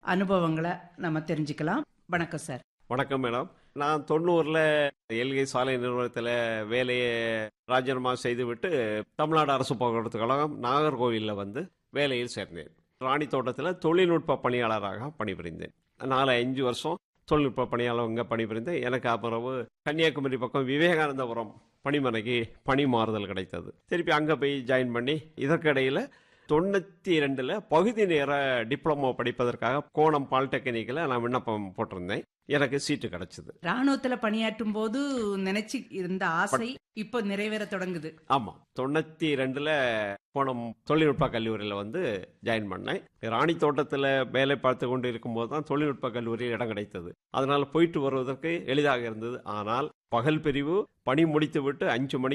அனுபவங்களை நம்ம தெரிஞ்சுக்கலாம் வணக்கம் சார் வணக்கம் மேடம் நான் தொண்ணூறில் எல்கை சாலை நிறுவனத்தில் வேலையை ராஜினாமா செய்துவிட்டு தமிழ்நாடு அரசு போக்குவரத்து கழகம் நாகர்கோவிலில் வந்து வேலையில் சேர்ந்தேன் ராணி தோட்டத்தில் தொழில்நுட்ப பணியாளராக பணிபுரிந்தேன் நாலு அஞ்சு வருஷம் தொழில்நுட்ப பணியாளர் அங்கே பணிபுரிந்தேன் எனக்கு அப்புறவு கன்னியாகுமரி பக்கம் விவேகானந்தபுரம் பணிமனைக்கு பணி மாறுதல் கிடைத்தது திருப்பி அங்கே போய் ஜாயின் பண்ணி இதற்கிடையில் தொண்ணூற்றி ரெண்டில் பகுதி நேர டிப்ளமோ படிப்பதற்காக கோணம் பாலிடெக்னிக்கில் நான் விண்ணப்பம் போட்டிருந்தேன் எனக்கு சீட்டு கிடைச்சது ராணுவத்துல பணியாற்றும் போது நினைச்சு இருந்த ஆசை இப்போ நிறைவேற தொடங்குது ஆமாம் தொண்ணூற்றி ரெண்டில் கோணம் தொழில்நுட்ப கல்லூரியில் வந்து ஜாயின் பண்ணேன் ராணி தோட்டத்தில் வேலை பார்த்து கொண்டு இருக்கும்போது தான் தொழில்நுட்ப கல்லூரியில் இடம் கிடைத்தது அதனால் போயிட்டு வருவதற்கு எளிதாக இருந்தது ஆனால் பகல் பிரிவு பணி முடித்து விட்டு அஞ்சு மணிக்கு